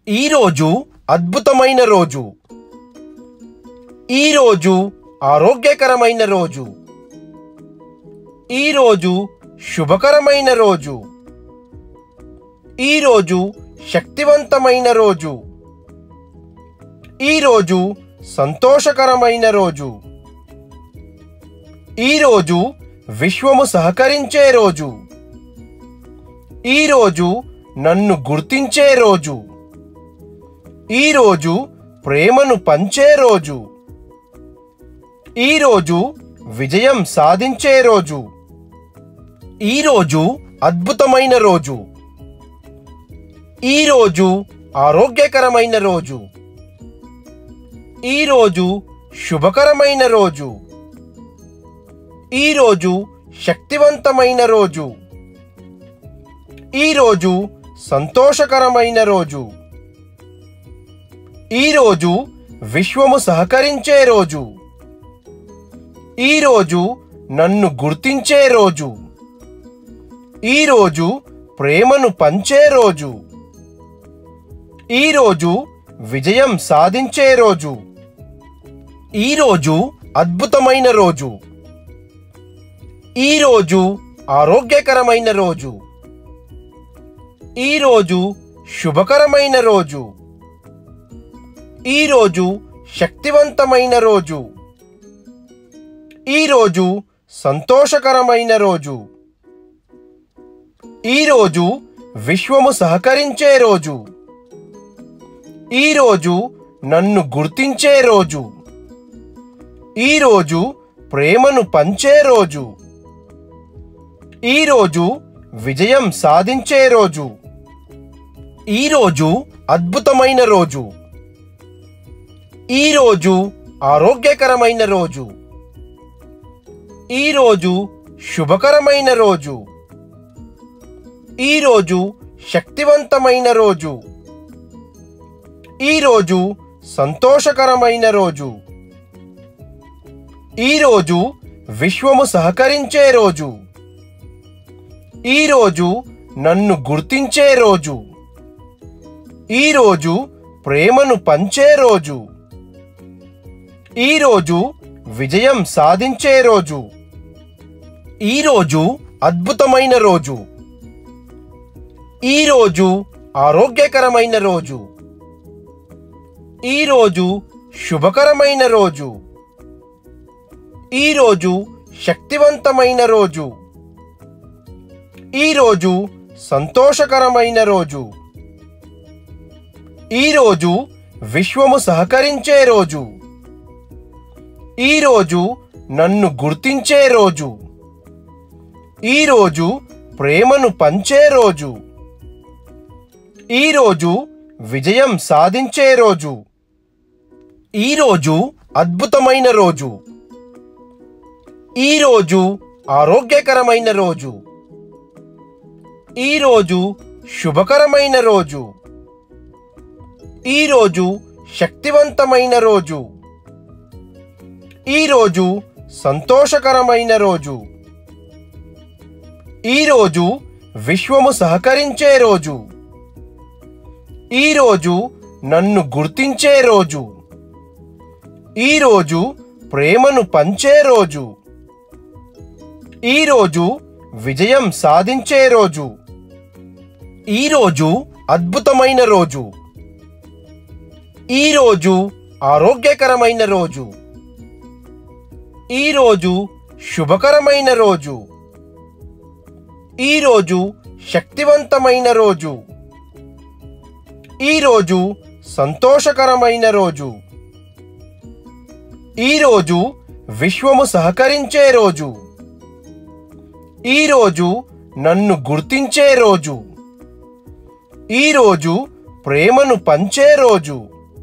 ఈరోజు అద్భుతమైన రోజు ఈరోజు ఆరోగ్యకరమైన రోజు ఈరోజు శుభకరమైన రోజు ఈరోజు శక్తివంతమైన రోజు ఈరోజు సంతోషకరమైన రోజు ఈరోజు విశ్వము సహకరించే రోజు ఈరోజు నన్ను గుర్తించే రోజు ఈరోజు ప్రేమను పంచే రోజు ఈరోజు విజయం సాధించే రోజు ఈరోజు అద్భుతమైన రోజు ఈరోజు ఆరోగ్యకరమైన రోజు ఈరోజు శుభకరమైన రోజు ఈరోజు శక్తివంతమైన రోజు ఈరోజు సంతోషకరమైన రోజు ఈరోజు విశ్వము సహకరించే రోజు ఈరోజు నన్ను గుర్తించే రోజు ఈరోజు ప్రేమను పంచే రోజు ఈరోజు విజయం సాధించే రోజు ఈరోజు అద్భుతమైన రోజు ఈరోజు ఆరోగ్యకరమైన రోజు ఈరోజు శుభకరమైన రోజు ఈరోజు శక్తివంతమైన రోజు ఈరోజు సంతోషకరమైన రోజు ఈరోజు విశ్వము సహకరించే రోజు ఈరోజు నన్ను గుర్తించే రోజు ఈరోజు ప్రేమను పంచే రోజు ఈరోజు విజయం సాధించే రోజు ఈరోజు అద్భుతమైన రోజు ఈరోజు ఆరోగ్యకరమైన రోజు ఈరోజు శుభకరమైన రోజు ఈరోజు శక్తివంతమైన రోజు ఈరోజు సంతోషకరమైన రోజు ఈరోజు విశ్వము సహకరించే రోజు ఈరోజు నన్ను గుర్తించే రోజు ఈరోజు ప్రేమను పంచే రోజు ఈరోజు విజయం సాధించే రోజు ఈరోజు అద్భుతమైన రోజు ఈరోజు ఆరోగ్యకరమైన రోజు ఈరోజు శుభకరమైన రోజు ఈరోజు శక్తివంతమైన రోజు ఈరోజు సంతోషకరమైన రోజు ఈరోజు విశ్వము సహకరించే రోజు ఈరోజు నన్ను గుర్తించే రోజు ఈరోజు ప్రేమను పంచే రోజు ఈరోజు విజయం సాధించే రోజు ఈరోజు అద్భుతమైన రోజు ఈరోజు ఆరోగ్యకరమైన రోజు ఈరోజు శుభకరమైన రోజు ఈరోజు శక్తివంతమైన రోజు ఈరోజు సంతోషకరమైన రోజు ఈరోజు విశ్వము సహకరించే రోజు ఈరోజు నన్ను గుర్తించే రోజు ఈరోజు ప్రేమను పంచే రోజు ఈరోజు విజయం సాధించే రోజు ఈరోజు అద్భుతమైన రోజు ఈరోజు ఆరోగ్యకరమైన రోజు ఈరోజు శుభకరమైన రోజు ఈరోజు శక్తివంతమైన రోజు ఈరోజు సంతోషకరమైన రోజు ఈరోజు విశ్వము సహకరించే రోజు ఈరోజు నన్ను గుర్తించే రోజు ఈరోజు ప్రేమను పంచే రోజు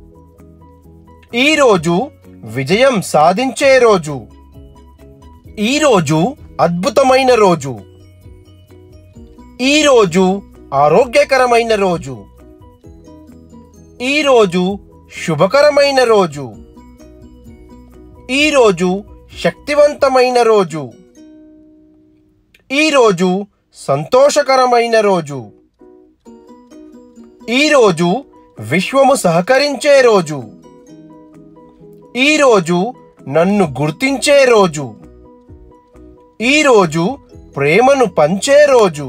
ఈరోజు విజయం సాధించే రోజు ఈరోజు అద్భుతమైన రోజు ఈరోజు ఆరోగ్యకరమైన రోజు ఈరోజు శుభకరమైన రోజు ఈరోజు శక్తివంతమైన రోజు ఈరోజు సంతోషకరమైన రోజు ఈరోజు విశ్వము సహకరించే రోజు ఈరోజు నన్ను గుర్తించే రోజు ఈరోజు ప్రేమను పంచే రోజు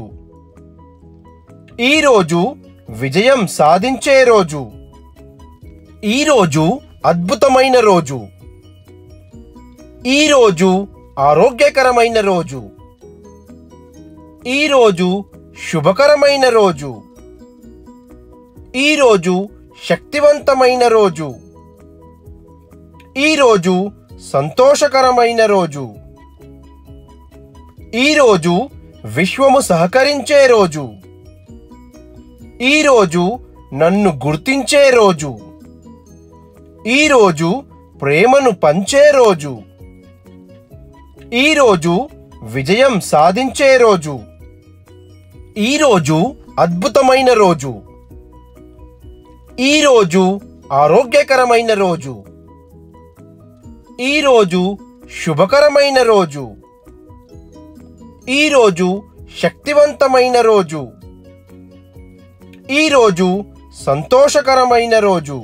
ఈరోజు విజయం సాధించే రోజు ఈరోజు అద్భుతమైన రోజు ఈరోజు ఆరోగ్యకరమైన రోజు ఈరోజు శుభకరమైన రోజు ఈరోజు శక్తివంతమైన రోజు ఈరోజు సంతోషకరమైన రోజు ఈరోజు విశ్వము సహకరించే రోజు ఈరోజు నన్ను గుర్తించే రోజు ఈరోజు ప్రేమను పంచే రోజు ఈరోజు విజయం సాధించే రోజు ఈరోజు అద్భుతమైన రోజు ఈరోజు ఆరోగ్యకరమైన రోజు ఈరోజు శుభకరమైన రోజు ఈరోజు శక్తివంతమైన రోజు ఈరోజు సంతోషకరమైన రోజు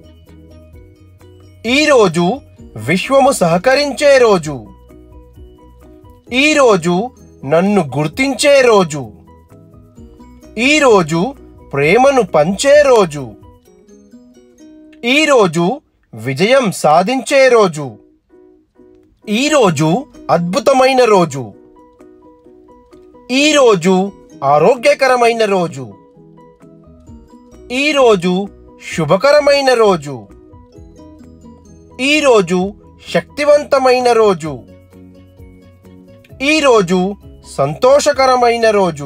ఈరోజు విశ్వము సహకరించే రోజు ఈరోజు నన్ను గుర్తించే రోజు ఈరోజు ప్రేమను పంచే రోజు ఈరోజు విజయం సాధించే రోజు ఈరోజు అద్భుతమైన రోజు ఈరోజు ఆరోగ్యకరమైన రోజు ఈరోజు శుభకరమైన రోజు ఈరోజు శక్తివంతమైన రోజు ఈరోజు సంతోషకరమైన రోజు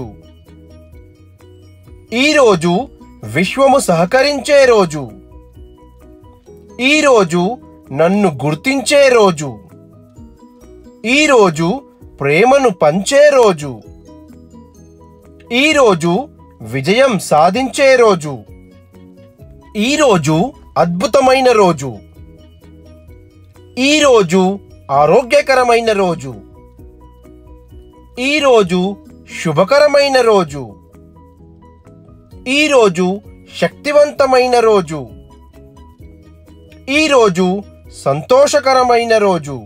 ఈరోజు విశ్వము సహకరించే రోజు ఈరోజు నన్ను గుర్తించే రోజు ఈరోజు ప్రేమను పంచే రోజు ఈరోజు విజయం సాధించే రోజు ఈరోజు అద్భుతమైన రోజు ఈరోజు ఆరోగ్యకరమైన రోజు ఈరోజు శుభకరమైన రోజు ఈరోజు శక్తివంతమైన రోజు ఈరోజు సంతోషకరమైన రోజు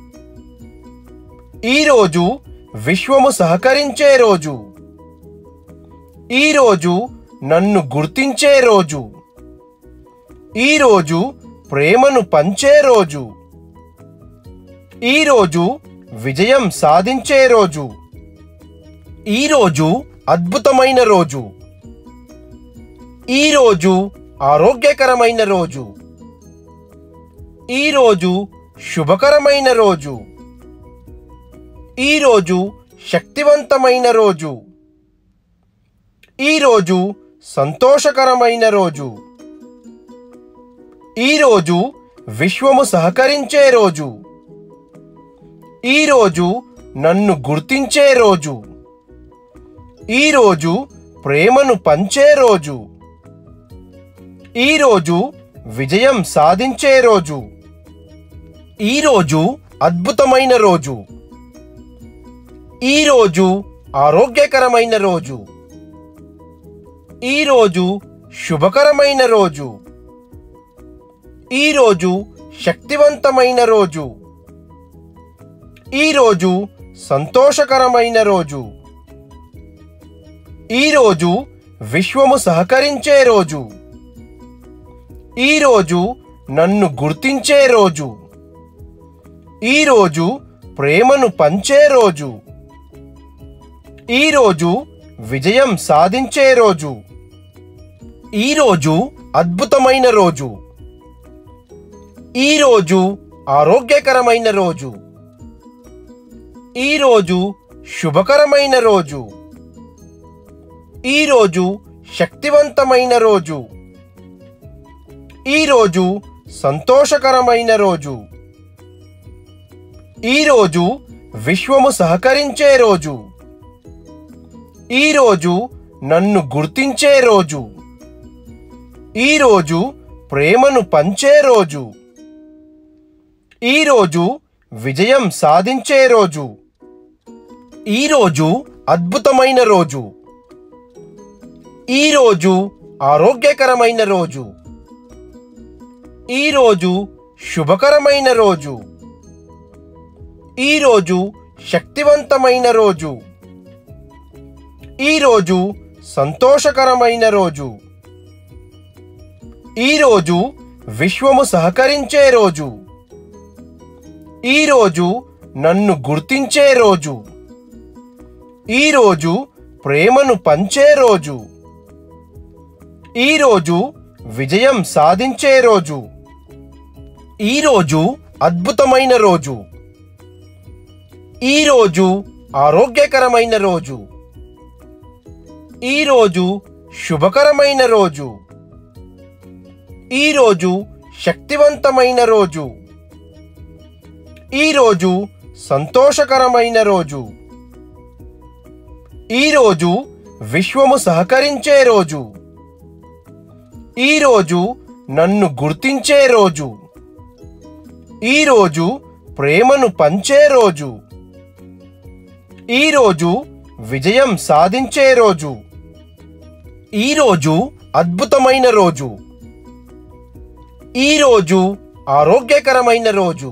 ఈరోజు విశ్వము సహకరించే రోజు ఈరోజు నన్ను గుర్తించే రోజు ఈరోజు ప్రేమను పంచే రోజు ఈరోజు విజయం సాధించే రోజు ఈరోజు అద్భుతమైన రోజు ఈరోజు ఆరోగ్యకరమైన రోజు ఈరోజు శుభకరమైన రోజు ఈరోజు శక్తివంతమైన రోజు ఈరోజు సంతోషకరమైన రోజు ఈరోజు విశ్వము సహకరించే రోజు ఈరోజు నన్ను గుర్తించే రోజు ఈరోజు ప్రేమను పంచే రోజు ఈరోజు విజయం సాధించే రోజు ఈరోజు అద్భుతమైన రోజు ఈరోజు ఆరోగ్యకరమైన రోజు ఈరోజు శుభకరమైన రోజు ఈరోజు శక్తివంతమైన రోజు ఈరోజు సంతోషకరమైన రోజు ఈరోజు విశ్వము సహకరించే రోజు ఈరోజు నన్ను గుర్తించే రోజు ఈరోజు ప్రేమను పంచే రోజు ఈరోజు విజయం సాధించే రోజు ఈరోజు అద్భుతమైన రోజు ఈరోజు ఆరోగ్యకరమైన రోజు ఈరోజు శుభకరమైన రోజు ఈరోజు శక్తివంతమైన రోజు ఈరోజు సంతోషకరమైన రోజు ఈరోజు విశ్వము సహకరించే రోజు ఈరోజు నన్ను గుర్తించే రోజు ఈరోజు ప్రేమను పంచే రోజు ఈరోజు విజయం సాధించే రోజు ఈరోజు అద్భుతమైన రోజు ఈరోజు ఆరోగ్యకరమైన రోజు ఈరోజు శుభకరమైన రోజు ఈరోజు శక్తివంతమైన రోజు ఈరోజు సంతోషకరమైన రోజు ఈరోజు విశ్వము సహకరించే రోజు ఈరోజు నన్ను గుర్తించే రోజు ఈరోజు ప్రేమను పంచే రోజు ఈరోజు విజయం సాధించే రోజు ఈరోజు అద్భుతమైన రోజు ఈరోజు ఆరోగ్యకరమైన రోజు ఈరోజు శుభకరమైన రోజు ఈరోజు శక్తివంతమైన రోజు ఈరోజు సంతోషకరమైన రోజు ఈరోజు విశ్వము సహకరించే రోజు ఈరోజు నన్ను గుర్తించే రోజు ఈరోజు ప్రేమను పంచే రోజు ఈరోజు విజయం సాధించే రోజు ఈరోజు అద్భుతమైన రోజు ఈరోజు ఆరోగ్యకరమైన రోజు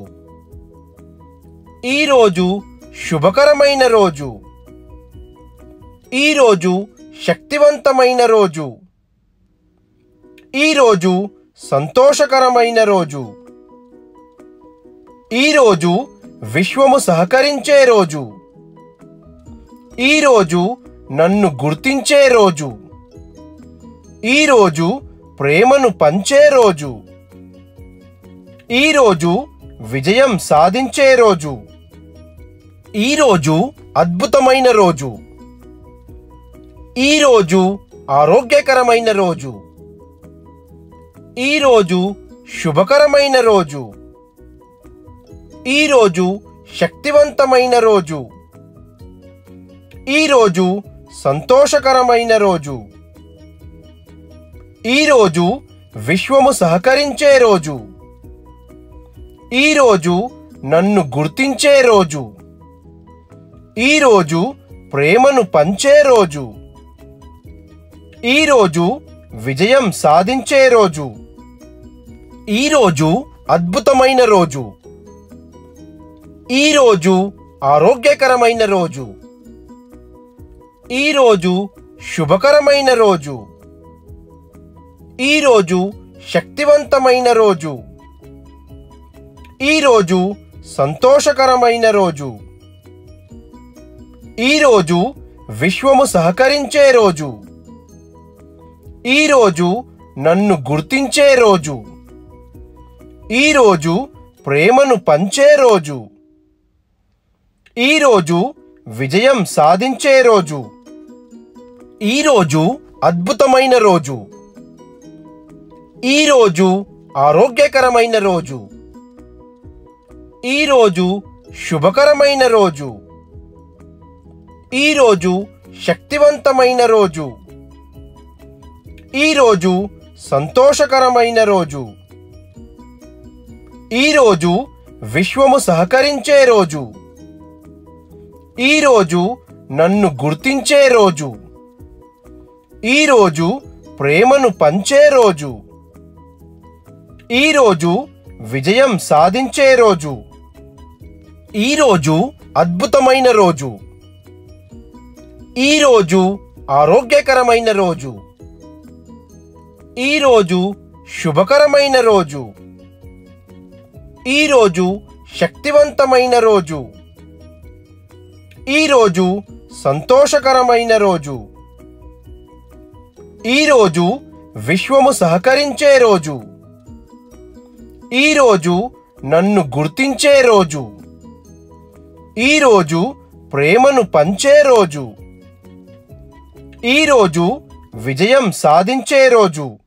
ఈరోజు శుభకరమైన రోజు ఈరోజు శక్తివంతమైన రోజు ఈరోజు సంతోషకరమైన రోజు ఈరోజు విశ్వము సహకరించే రోజు ఈరోజు నన్ను గుర్తించే రోజు ఈరోజు ప్రేమను పంచే రోజు ఈరోజు విజయం సాధించే రోజు ఈరోజు అద్భుతమైన రోజు ఈరోజు ఆరోగ్యకరమైన రోజు ఈరోజు శుభకరమైన రోజు ఈరోజు శక్తివంతమైన రోజు ఈరోజు సంతోషకరమైన రోజు ఈరోజు విశ్వము సహకరించే రోజు ఈరోజు నన్ను గుర్తించే రోజు ఈరోజు ప్రేమను పంచే రోజు ఈరోజు విజయం సాధించే రోజు ఈరోజు అద్భుతమైన రోజు ఈరోజు ఆరోగ్యకరమైన రోజు ఈరోజు శుభకరమైన రోజు ఈరోజు శక్తివంతమైన రోజు ఈరోజు సంతోషకరమైన రోజు ఈరోజు విశ్వము సహకరించే రోజు ఈరోజు నన్ను గుర్తించే రోజు ఈరోజు ప్రేమను పంచే రోజు ఈరోజు విజయం సాధించే రోజు ఈరోజు అద్భుతమైన రోజు ఈరోజు ఆరోగ్యకరమైన రోజు ఈరోజు శుభకరమైన రోజు ఈరోజు శక్తివంతమైన రోజు ఈరోజు సంతోషకరమైన రోజు ఈరోజు విశ్వము సహకరించే రోజు ఈరోజు నన్ను గుర్తించే రోజు ఈరోజు ప్రేమను పంచే రోజు ఈరోజు విజయం సాధించే రోజు ఈరోజు అద్భుతమైన రోజు ఈరోజు ఆరోగ్యకరమైన రోజు ఈరోజు శుభకరమైన రోజు ఈరోజు శక్తివంతమైన రోజు ఈరోజు సంతోషకరమైన రోజు ఈరోజు విశ్వము సహకరించే రోజు ఈరోజు నన్ను గుర్తించే రోజు ఈరోజు ప్రేమను పంచే రోజు ఈరోజు విజయం సాధించే రోజు